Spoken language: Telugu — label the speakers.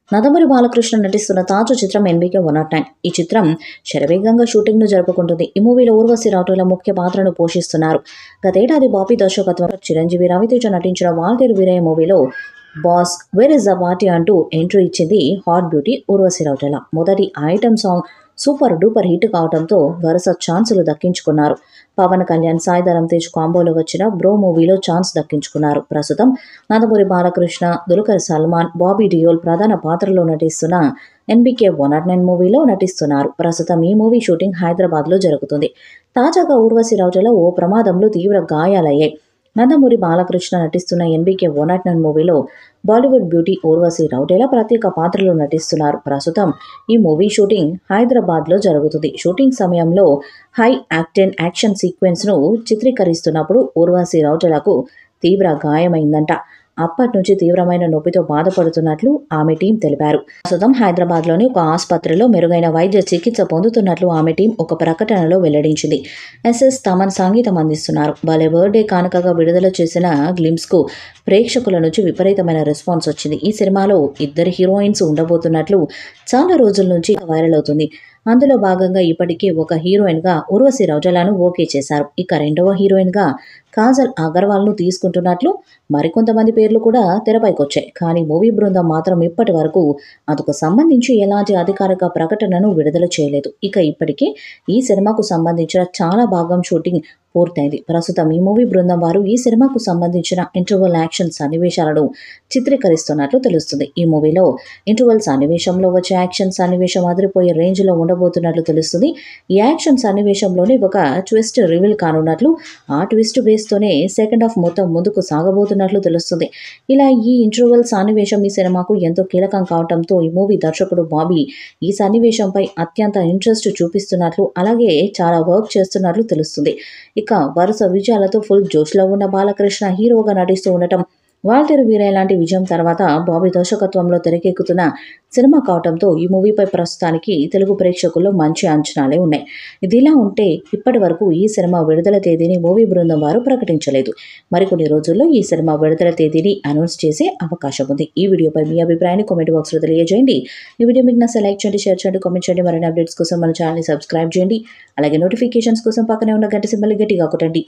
Speaker 1: నందమూరి బాలకృష్ణ నటిస్తున్న తాజా చిత్రం ఎన్బీకే వన్ నాట్ నైన్ ఈ చిత్రం శరవేగంగా షూటింగ్ను జరుపుకుంటుంది ఈ మూవీలో ఊర్వశి రావుల ముఖ్య పాత్రను పోషిస్తున్నారు గతేడాది బాపీ దర్శకత్వంలో చిరంజీవి రవితేజ నటించిన వాల్తేరు వీరయ్య మూవీలో బాస్ వేర్ ఇస్ ద వాటి అంటూ ఎంట్రీ ఇచ్చింది హాట్ బ్యూటీ ఊర్వశి రౌటెల మొదటి item song super duper hit కావడంతో వరుస ఛాన్సులు దక్కించుకున్నారు పవన్ కళ్యాణ్ సాయిధరం తేజ్ కాంబోలో వచ్చిన బ్రో మూవీలో ఛాన్స్ దక్కించుకున్నారు ప్రస్తుతం నందమూరి బాలకృష్ణ దులకర్ సల్మాన్ బాబీ డియోల్ ప్రధాన పాత్రలో నటిస్తున్న ఎన్బికే వన్ నాట్ నైన్ మూవీలో నటిస్తున్నారు ప్రస్తుతం ఈ మూవీ షూటింగ్ హైదరాబాద్లో జరుగుతుంది తాజాగా ఊర్వశి రౌటెల ఓ ప్రమాదంలో తీవ్ర గాయాలయ్యాయి నందమూరి బాలకృష్ణ నటిస్తున్న ఎన్బీకే వన్ నాట్ నైన్ మూవీలో బాలీవుడ్ బ్యూటీ ఊర్వశి రౌటేలా ప్రత్యేక పాత్రలో నటిస్తున్నారు ప్రస్తుతం ఈ మూవీ షూటింగ్ హైదరాబాద్లో జరుగుతుంది షూటింగ్ సమయంలో హై యాక్టెన్ యాక్షన్ సీక్వెన్స్ను చిత్రీకరిస్తున్నప్పుడు ఊర్వశి రౌటేలకు తీవ్ర గాయమైందంట అప్పటి నుంచి తీవ్రమైన నొప్పితో బాధపడుతున్నట్లు ఆమె టీం తెలిపారు ప్రస్తుతం హైదరాబాద్లోని ఒక ఆసుపత్రిలో మెరుగైన వైద్య చికిత్స పొందుతున్నట్లు ఆమె టీం ఒక ప్రకటనలో వెల్లడించింది ఎస్ఎస్ తమన్ సంగీతం అందిస్తున్నారు భలే బర్త్డే కానుకగా విడుదల చేసిన గ్లిమ్స్కు ప్రేక్షకుల నుంచి విపరీతమైన రెస్పాన్స్ వచ్చింది ఈ సినిమాలో ఇద్దరు హీరోయిన్స్ ఉండబోతున్నట్లు చాలా రోజుల నుంచి వైరల్ అవుతుంది అందులో భాగంగా ఇప్పటికే ఒక హీరోయిన్గా ఉర్వశి రౌజలాను ఓకే చేశారు ఇక రెండవ హీరోయిన్గా కాజల్ అగర్వాల్ను తీసుకుంటున్నట్లు మరికొంతమంది పేర్లు కూడా తెరపైకి వచ్చాయి కానీ మూవీ బృందం మాత్రం ఇప్పటి వరకు అందుకు సంబంధించి ఎలాంటి అధికారిక ప్రకటనను విడుదల చేయలేదు ఇక ఇప్పటికే ఈ సినిమాకు సంబంధించిన చాలా భాగం షూటింగ్ పూర్తయింది ప్రస్తుతం ఈ మూవీ బృందం వారు ఈ సినిమాకు సంబంధించిన ఇంటర్వల్ యాక్షన్ సన్నివేశాలను చిత్రీకరిస్తున్నట్లు తెలుస్తుంది ఈ మూవీలో ఇంటర్వల్ సన్నివేశంలో వచ్చే యాక్షన్ సన్నివేశం అదిరిపోయే రేంజ్లో ఉండబోతున్నట్లు తెలుస్తుంది ఈ యాక్షన్ సన్నివేశంలోనే ఒక ట్విస్ట్ రివీల్ కానున్నట్లు ఆ ట్విస్ట్ బేస్తోనే సెకండ్ హాఫ్ మొత్తం ముందుకు సాగబోతున్నట్లు తెలుస్తుంది ఇలా ఈ ఇంటర్వల్ సన్నివేశం ఈ సినిమాకు ఎంతో కీలకం కావడంతో ఈ మూవీ దర్శకుడు బాబీ ఈ సన్నివేశంపై అత్యంత ఇంట్రెస్ట్ చూపిస్తున్నట్లు అలాగే చాలా వర్క్ చేస్తున్నట్లు తెలుస్తుంది ఇక వరుస విజయాలతో ఫుల్ జోష్లో ఉన్న బాలకృష్ణ హీరోగా నటిస్తూ ఉండటం వాల్తేరు వీరయ్య లాంటి విజయం తర్వాత బాబీ దర్శకత్వంలో తెరకెక్కుతున్న సినిమా కావడంతో ఈ మూవీపై ప్రస్తుతానికి తెలుగు ప్రేక్షకుల్లో మంచి అంచనాలే ఉన్నాయి ఇదిలా ఉంటే ఇప్పటి వరకు ఈ సినిమా విడుదల తేదీని మూవీ బృందం వారు ప్రకటించలేదు మరికొన్ని రోజుల్లో ఈ సినిమా విడుదల తేదీని అనౌన్స్ చేసే అవకాశం ఉంది ఈ వీడియోపై మీ అభిప్రాయాన్ని కామెంట్ బాక్స్లో తెలియజేయండి ఈ వీడియో మీకు నచ్చ లైక్ చేయండి షేర్ చేయండి కామెంట్ చేయండి మరిన్ని అప్డేట్స్ కోసం మన ఛానల్ని సబ్స్క్రైబ్ చేయండి అలాగే నోటిఫికేషన్స్ కోసం పక్కనే ఉన్న గంట సింబల్ గట్టిగా కొట్టండి